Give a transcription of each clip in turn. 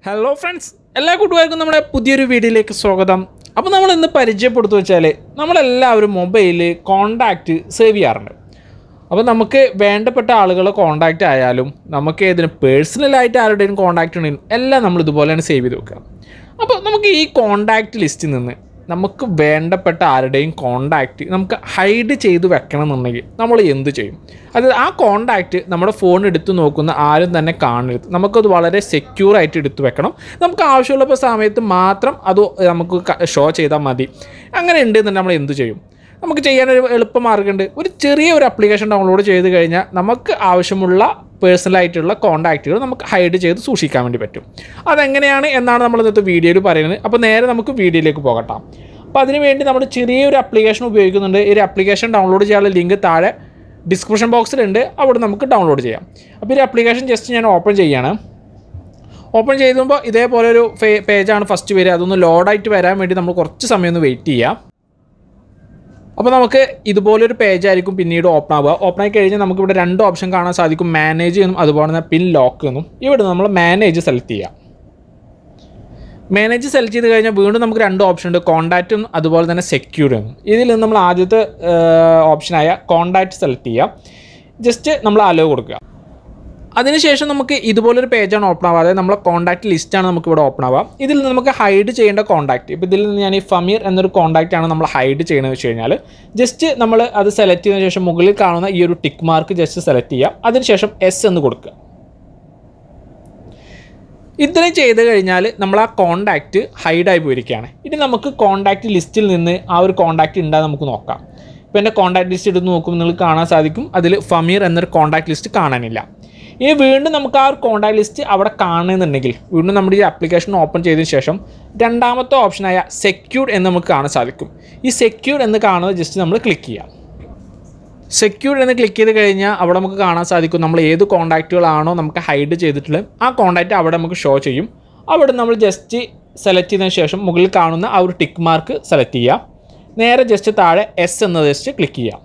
hello friends എല്ലാ കൂട്ടുകാർക്കും നമ്മുടെ പുതിയൊരു വീഡിയോയിലേക്ക് സ്വാഗതം അപ്പോൾ നമ്മൾ ഇന്ന് പരിചയപ്പെടുത്തു വെച്ചാൽ നമ്മളെല്ലാവരും മൊബൈലിൽ കോണ്ടാക്റ്റ് സേവ് ചെയ്യാറുണ്ട് അപ്പോൾ നമുക്ക് വേണ്ടപ്പെട്ട ആളുകളെ കോണ്ടാക്റ്റ് ആയാലും നമുക്ക് ഏതിനും പേഴ്സണലായിട്ട് ആരുടെയും കോണ്ടാക്റ്റ് ഉണ്ടെങ്കിലും എല്ലാം നമ്മൾ ഇതുപോലെയാണ് സേവ് ചെയ്ത് വെക്കുക അപ്പോൾ നമുക്ക് ഈ കോണ്ടാക്റ്റ് ലിസ്റ്റിൽ നിന്ന് നമുക്ക് വേണ്ടപ്പെട്ട ആരുടെയും കോണ്ടാക്റ്റ് നമുക്ക് ഹൈഡ് ചെയ്ത് വെക്കണം എന്നുണ്ടെങ്കിൽ നമ്മൾ എന്ത് ചെയ്യും അത് ആ കോണ്ടാക്റ്റ് നമ്മുടെ ഫോൺ എടുത്ത് നോക്കുന്ന ആരും തന്നെ കാണരുത് നമുക്കത് വളരെ സെക്യൂർ ആയിട്ട് എടുത്ത് വെക്കണം നമുക്ക് ആവശ്യമുള്ളപ്പോൾ സമയത്ത് മാത്രം അത് നമുക്ക് ഷോ ചെയ്താൽ മതി അങ്ങനെ ഉണ്ടെന്നുണ്ടെങ്കിൽ നമ്മൾ എന്ത് ചെയ്യും നമുക്ക് ചെയ്യാനൊരു എളുപ്പ മാർഗ്ഗമുണ്ട് ഒരു ചെറിയ ഒരു ആപ്ലിക്കേഷൻ ഡൗൺലോഡ് ചെയ്ത് കഴിഞ്ഞാൽ നമുക്ക് ആവശ്യമുള്ള പേഴ്സണലായിട്ടുള്ള കോൺടാക്റ്റുകൾ നമുക്ക് ഹൈഡ് ചെയ്ത് സൂക്ഷിക്കാൻ വേണ്ടി പറ്റും അതെങ്ങനെയാണ് എന്നാണ് നമ്മൾ ഇന്നത്തെ വീഡിയോയിൽ പറയുന്നത് അപ്പോൾ നേരെ നമുക്ക് വീഡിയോയിലേക്ക് പോകട്ടാം അപ്പോൾ അതിന് വേണ്ടി നമ്മൾ ചെറിയൊരു ആപ്ലിക്കേഷൻ ഉപയോഗിക്കുന്നുണ്ട് ഈ ഒരു ആപ്ലിക്കേഷൻ ഡൗൺലോഡ് ചെയ്യാനുള്ള ലിങ്ക് താഴെ ഡിസ്ക്രിപ്ഷൻ ബോക്സിലുണ്ട് അവിടെ നമുക്ക് ഡൗൺലോഡ് ചെയ്യാം അപ്പോൾ ഈ ആപ്ലിക്കേഷൻ ജസ്റ്റ് ഞാൻ ഓപ്പൺ ചെയ്യാണ് ഓപ്പൺ ചെയ്തുമ്പോൾ ഇതേപോലെ ഒരു പേജാണ് ഫസ്റ്റ് വരിക അതൊന്ന് ലോഡായിട്ട് വരാൻ വേണ്ടി നമ്മൾ കുറച്ച് സമയം ഒന്ന് വെയിറ്റ് ചെയ്യാം അപ്പോൾ നമുക്ക് ഇതുപോലൊരു പേജ് ആയിരിക്കും പിന്നീട് ഓപ്പൺ ആവുക ഓപ്പൺ ആയി കഴിഞ്ഞാൽ നമുക്ക് ഇവിടെ രണ്ട് ഓപ്ഷൻ കാണാൻ സാധിക്കും മാനേജ് എന്നും അതുപോലെ തന്നെ പിൻ ലോക്ക് എന്നും ഇവിടെ നമ്മൾ മാനേജ് സെലക്ട് ചെയ്യാം മാനേജ് സെലക്ട് ചെയ്ത് കഴിഞ്ഞാൽ വീണ്ടും നമുക്ക് രണ്ട് ഓപ്ഷൻ ഉണ്ട് കോൺടാക്റ്റും അതുപോലെ തന്നെ സെക്യൂർ എന്നും ഇതിൽ നിന്ന് നമ്മൾ ആദ്യത്തെ ഓപ്ഷനായ കോൺടാക്റ്റ് സെലക്ട് ചെയ്യാം ജസ്റ്റ് നമ്മൾ അലോ കൊടുക്കുക അതിനുശേഷം നമുക്ക് ഇതുപോലൊരു പേജാണ് ഓപ്പൺ ആവുക അതായത് നമ്മളെ കോൺടാക്ട് ലിസ്റ്റാണ് നമുക്ക് ഇവിടെ ഓപ്പൺ ആവുക ഇതിൽ നിന്ന് നമുക്ക് ഹൈഡ് ചെയ്യേണ്ട കോൺടാക്ട് ഇപ്പോൾ ഇതിൽ നിന്ന് ഞാൻ ഈ ഫമീർ എന്നൊരു കോൺടാക്റ്റ് ആണ് നമ്മൾ ഹൈഡ് ചെയ്യണമെന്ന് വെച്ച് കഴിഞ്ഞാൽ ജസ്റ്റ് നമ്മൾ അത് സെലക്ട് ചെയ്തതിന് ശേഷം മുകളിൽ കാണുന്ന ഈ ഒരു ടിക്ക് മാർക്ക് ജസ്റ്റ് സെലക്ട് ചെയ്യാം അതിനുശേഷം എസ് എന്ന് കൊടുക്കുക ഇത്രയും ചെയ്ത് കഴിഞ്ഞാൽ നമ്മൾ ആ കോണ്ടാക്റ്റ് ഹൈഡായി പോയിരിക്കുകയാണ് ഇനി നമുക്ക് കോണ്ടാക്റ്റ് ലിസ്റ്റിൽ നിന്ന് ആ ഒരു കോണ്ടാക്റ്റ് ഉണ്ടാ നമുക്ക് നോക്കാം ഇപ്പോൾ എൻ്റെ കോണ്ടാക്ട് ലിസ്റ്റ് എടുത്ത് നോക്കുമ്പോൾ നിങ്ങൾക്ക് കാണാൻ സാധിക്കും അതിൽ ഫമീർ എന്നൊരു കോണ്ടാക്ട് ലിസ്റ്റ് കാണാനില്ല ഇനി വീണ്ടും നമുക്ക് ആ ഒരു കോണ്ടാക്ട് ലിസ്റ്റ് അവിടെ കാണുന്നുണ്ടെങ്കിൽ വീണ്ടും നമ്മുടെ ഈ ആപ്ലിക്കേഷൻ ഓപ്പൺ ചെയ്തതിന് ശേഷം രണ്ടാമത്തെ ഓപ്ഷനായ സെക്യൂർഡ് എന്ന് നമുക്ക് കാണാൻ സാധിക്കും ഈ സെക്യൂർഡ് എന്ന് കാണുന്നത് ജസ്റ്റ് നമ്മൾ ക്ലിക്ക് ചെയ്യാം സെക്യൂർഡ് എന്ന് ക്ലിക്ക് ചെയ്ത് കഴിഞ്ഞാൽ അവിടെ നമുക്ക് കാണാൻ സാധിക്കും നമ്മൾ ഏത് കോൺടാക്റ്റുകളാണോ നമുക്ക് ഹൈഡ് ചെയ്തിട്ടുള്ളത് ആ കോൺടാക്റ്റ് അവിടെ നമുക്ക് ഷോ ചെയ്യും അവിടെ നമ്മൾ ജസ്റ്റ് സെലക്ട് ചെയ്തതിന് ശേഷം മുകളിൽ കാണുന്ന ആ ഒരു ടിക്ക് മാർക്ക് സെലക്ട് ചെയ്യുക നേരെ ജസ്റ്റ് താഴെ എസ് എന്നത് ജസ്റ്റ് ക്ലിക്ക് ചെയ്യാം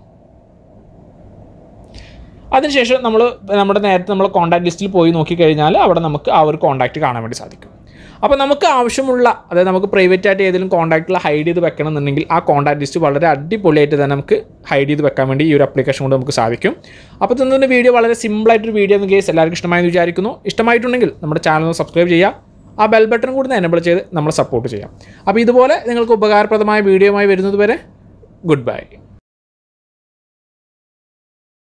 അതിനുശേഷം നമ്മൾ നമ്മുടെ നേരത്തെ നമ്മൾ കോൺടാക്ട് ലിസ്റ്റിൽ പോയി നോക്കിക്കഴിഞ്ഞാൽ അവിടെ നമുക്ക് ആ ഒരു കോൺടാക്റ്റ് കാണാൻ വേണ്ടി സാധിക്കും അപ്പോൾ നമുക്ക് ആവശ്യമുള്ള അതായത് നമുക്ക് പ്രൈവറ്റ് ആയിട്ട് ഏതെങ്കിലും കോൺടാക്റ്റിൽ ഹൈഡ് ചെയ്ത് വെക്കണം എന്നുണ്ടെങ്കിൽ ആ കോൺടാക്ട് ലിസ്റ്റ് വളരെ അടിപൊളിയായിട്ട് തന്നെ നമുക്ക് ഹൈഡ് ചെയ്ത് വെക്കാൻ വേണ്ടി ഈ ഒരു ആപ്ലിക്കേഷൻ കൊണ്ട് നമുക്ക് സാധിക്കും അപ്പോൾ തന്നെ വീഡിയോ വളരെ സിമ്പിളായിട്ടൊരു വീഡിയോ എന്ന് കേസ് എല്ലാവർക്കും ഇഷ്ടമായെന്ന് വിചാരിക്കുന്നു ഇഷ്ടമായിട്ടുണ്ടെങ്കിൽ നമ്മുടെ ചാനൽ സബ്സ്ക്രൈബ് ചെയ്യുക ആ ബെൽ ബട്ടൺ കൂടി എനബിൾ ചെയ്ത് നമ്മളെ സപ്പോർട്ട് ചെയ്യാം അപ്പോൾ ഇതുപോലെ നിങ്ങൾക്ക് ഉപകാരപ്രദമായ വീഡിയോയുമായി വരുന്നത് വരെ ഗുഡ് ബൈ